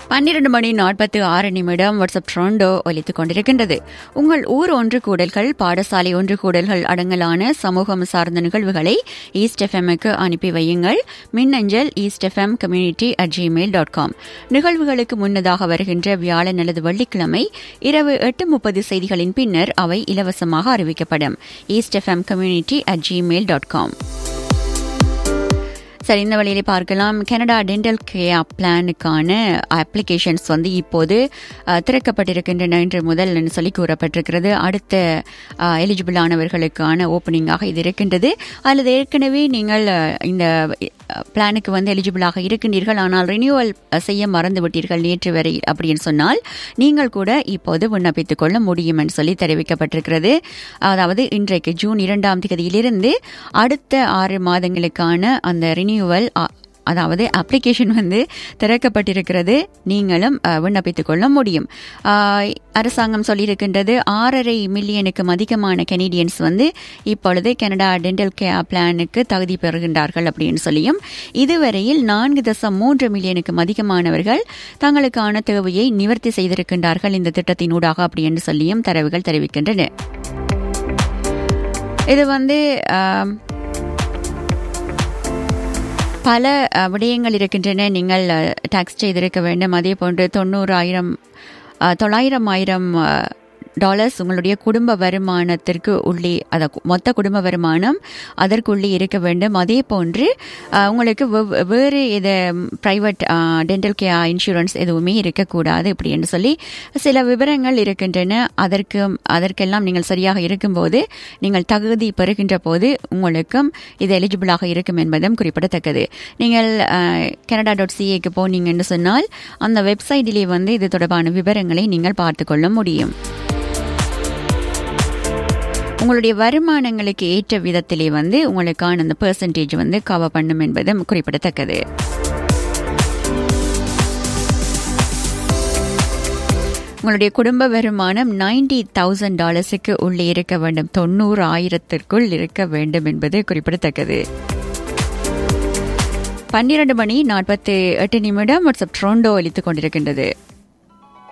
பன்னிரண்டு மணி நாற்பத்தி ஆறு நிமிடம் வாட்ஸ்அப் ட்ரோண்டோ ஒலித்துக் கொண்டிருக்கின்றது உங்கள் ஊர் ஒன்று கூடல்கள் பாடசாலை ஒன்று கூடல்கள் அடங்கலான சமூகம் சார்ந்த நிகழ்வுகளை ஈஸ்ட் எஃப்எம்முக்கு அனுப்பி வையுங்கள் மின்னஞ்சல் East FM community at Gmail dot com நிகழ்வுகளுக்கு முன்னதாக வருகின்ற வியாழன் அல்லது வெள்ளிக்கிழமை இரவு எட்டு முப்பது செய்திகளின் பின்னர் அவை இலவசமாக அறிவிக்கப்படும் East FM community at Gmail dot com சரி இந்த வழியிலே பார்க்கலாம் கனடா டென்டல் கேர் பிளானுக்கான அப்ளிகேஷன்ஸ் வந்து இப்போது அஹ், திறக்கப்பட்டிருக்கின்றன இன்று முதல் என்று சொல்லி கூறப்பட்டிருக்கிறது அடுத்த எலிஜிபிள் ஆனவர்களுக்கான ஓப்பனிங்காக இது இருக்கின்றது அல்லது ஏற்கனவே நீங்கள் அஹ், இந்த பிளானுக்கு வந்து எலிஜிபிளாக இருக்கின்றீர்கள் ஆனால் ரினியூவல் செய்ய மறந்து விட்டீர்கள் நேற்று வரை அப்படின்னு சொன்னால் நீங்கள் கூட இப்போது விண்ணப்பித்துக் கொள்ள முடியும் என்று சொல்லி தெரிவிக்கப்பட்டிருக்கிறது அதாவது இன்றைக்கு ஜூன் இரண்டாம் தேதியிலிருந்து அடுத்த ஆறு மாதங்களுக்கான அந்த ரினியூவல் அதாவது அப்ளிகேஷன் வந்து திறக்கப்பட்டிருக்கிறது நீங்களும் அஹ், விண்ணப்பித்துக் கொள்ள முடியும் ஆஹ், அரசாங்கம் சொல்லியிருக்கின்றது ஆறரை மில்லியனுக்கும் அதிகமான கெனடியன்ஸ் வந்து இப்பொழுது கனடா டென்டல் கேர் பிளானுக்கு தகுதி பெறுகின்றார்கள் அப்படின்னு சொல்லியும் இதுவரையில் நான்கு தசம் மூன்று மில்லியனுக்கும் அதிகமானவர்கள் தங்களுக்கான தேவையை நிவர்த்தி செய்திருக்கின்றார்கள் இந்த திட்டத்தினூடாக அப்படி என்று சொல்லியும் தரவுகள் தெரிவிக்கின்றன இது வந்து ஆம், பல அஹ், விடயங்கள் இருக்கின்றன நீங்கள் டாக்ஸ் செய்திருக்க வேண்டும் அதே போன்று தொண்ணூறு ஆயிரம் அஹ், தொள்ளாயிரம் ஆயிரம் அஹ், டாலர்ஸ் உங்களுடைய குடும்ப வருமானத்திற்கு உள்ளே அத மொத்த குடும்ப வருமானம் அதற்குள்ளே இருக்க வேண்டும் அதே போன்று அஹ், உங்களுக்கு வெவ்- வேறு இது பிரைவேட் டென்டல் கேர் இன்சூரன்ஸ் எதுவுமே இருக்கக்கூடாது இப்படி என்று சொல்லி சில விவரங்கள் இருக்கின்றன அதற்கு அதற்கெல்லாம் நீங்கள் சரியாக இருக்கும்போது நீங்கள் தகுதி பெறுகின்ற போது உங்களுக்கும் இது எலிஜிபிளாக இருக்கும் என்பதும் குறிப்பிடத்தக்கது நீங்கள் கனடா டாட் சிஏக்கு போனீங்கன்னு சொன்னால் அந்த வெப்சைட்டிலே வந்து இது தொடர்பான விவரங்களை நீங்கள் பார்த்துக்கொள்ள முடியும் உங்களுடைய வருமானங்களுக்கு ஏற்ற விதத்திலே வந்து உங்களுக்கான அந்த பெர்சன்டேஜ் வந்து கவர் பண்ணும் என்பதும் குறிப்பிடத்தக்கது உங்களுடைய குடும்ப வருமானம் நைன்டி தௌசண்ட் டாலர்ஸுக்கு உள்ளே இருக்க வேண்டும் தொண்ணூறு ஆயிரத்திற்குள் இருக்க வேண்டும் என்பது குறிப்பிடத்தக்கது பன்னிரண்டு மணி நாற்பத்தி எட்டு நிமிடம் வாட்ஸ்அப் ட்ரோண்டோ அளித்துக் கொண்டிருக்கின்றது